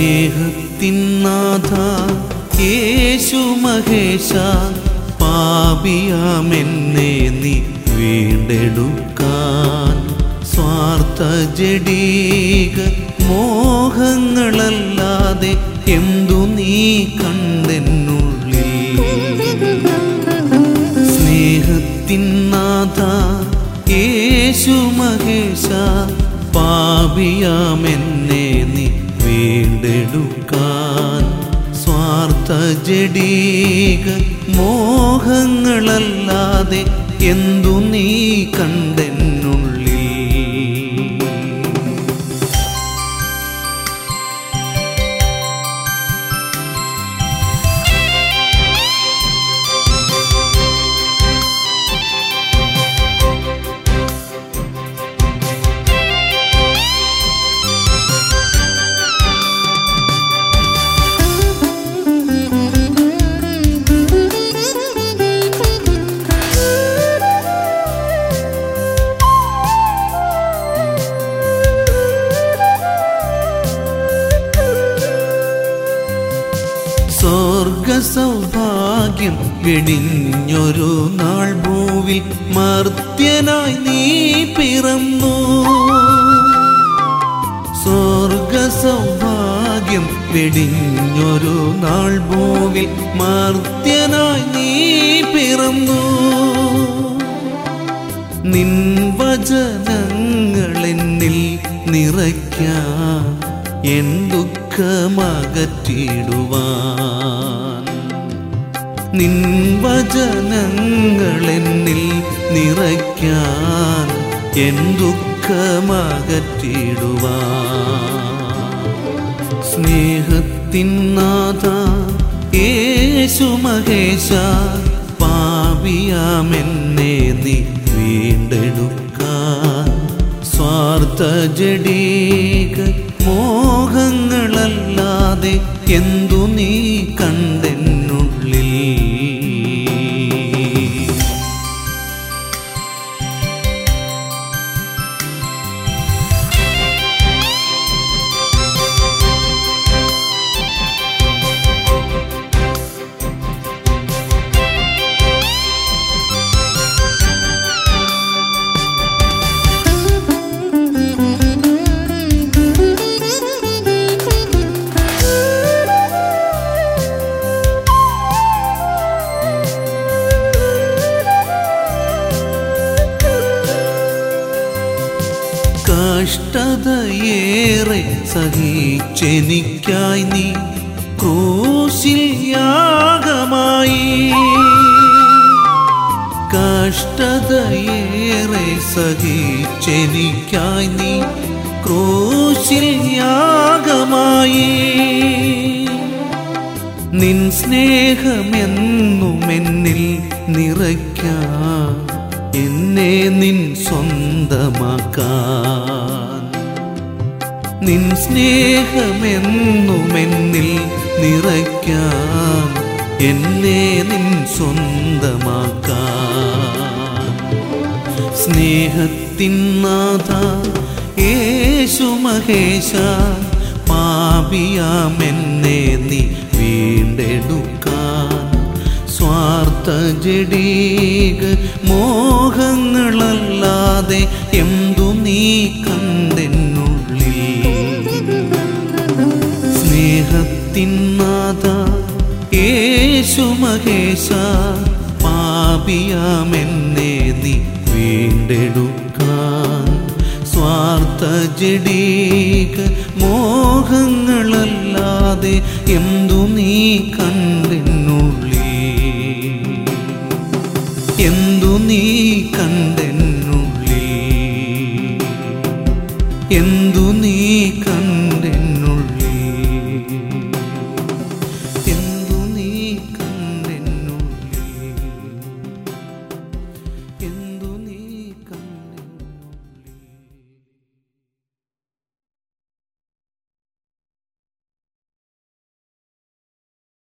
സ്നേഹത്തിൻ നാഥ യേശു മഹേശ പാപിയാമെന്നെ നീ വീണ്ടെടുക്കാൻ സ്വാർത്ഥ ജഡീക മോഹങ്ങളല്ലാതെ എന്തു നീ കണ്ടെന്നുള്ളിൽ സ്നേഹത്തിൻ നാഥ യേശു മഹേശ പാപിയാമെന്നെ നീ വീണ്ടെടുക്കാൻ സ്വാർത്ഥ ജഡീക മോഹങ്ങളല്ലാതെ എന്തു നീ കണ്ടെന്നുള്ളിൽ സ്വർഗ സൗഭാഗ്യം വെടിഞ്ഞൊരു നാൾ ഭൂവിൽ മർത്യനായി നീ പിറന്നു സ്വർഗ സൗഭാഗ്യം വെടിഞ്ഞൊരു നാൾ ഭൂവിൽ മർത്യനായി നീ പിറന്നു നിൻ വചനങ്ങളെന്നിൽ നിറയ്ക്കാൻ എൻ ദുഃഖമകറ്റിടുവാൻ നിൻ വചനങ്ങളെന്നിൽ നിറയ്ക്കാൻ എൻ ദുഃഖമകറ്റിടുവാൻ സ്നേഹത്തിൻ നാഥ യേശു മഹേശ പാപിയാമെന്നെ നീ വീണ്ടെടുക്കാൻ സ്വാർത്ഥ ജഡീക മോഹങ്ങളല്ലാതെ എന്തു നീ കണ്ടെന്നുള്ളിൽ കഷ്ടതയേറെ സഹിച്ചെനിക്കായി നീ ക്രൂശിൽ യാഗമായി കഷ്ടതയേറെ സഹിച്ചെനിക്കായി നീ ക്രൂശിൽ യാഗമായി നിൻ സ്നേഹമെന്നും എന്നിൽ നിറയ്ക്കാൻ എന്നെ നിൻ സ്വന്തമാക്കാൻ നിൻ സ്നേഹമെന്നും എന്നിൽ നിറയ്ക്കാൻ എന്നെ നിൻ സ്വന്തമാക്കാൻ സ്നേഹത്തിൻ നാഥ യേശു മഹേശ പാപിയാമെന്നെ നീ വീണ്ടെടുക്കാൻ സ്വാർത്ഥ ജഡീക മോഹങ്ങളല്ലാതെ എന്തു നീ കണ്ടെന്നുള്ളിൽ സ്നേഹത്തിൻ നാഥ യേശു മഹേശ പാപിയാമെന്നെ നീ വീണ്ടെടുക്കാൻ സ്വാർത്ഥ ജഡീക മോഹങ്ങളല്ലാതെ എന്തു നീ കണ്ട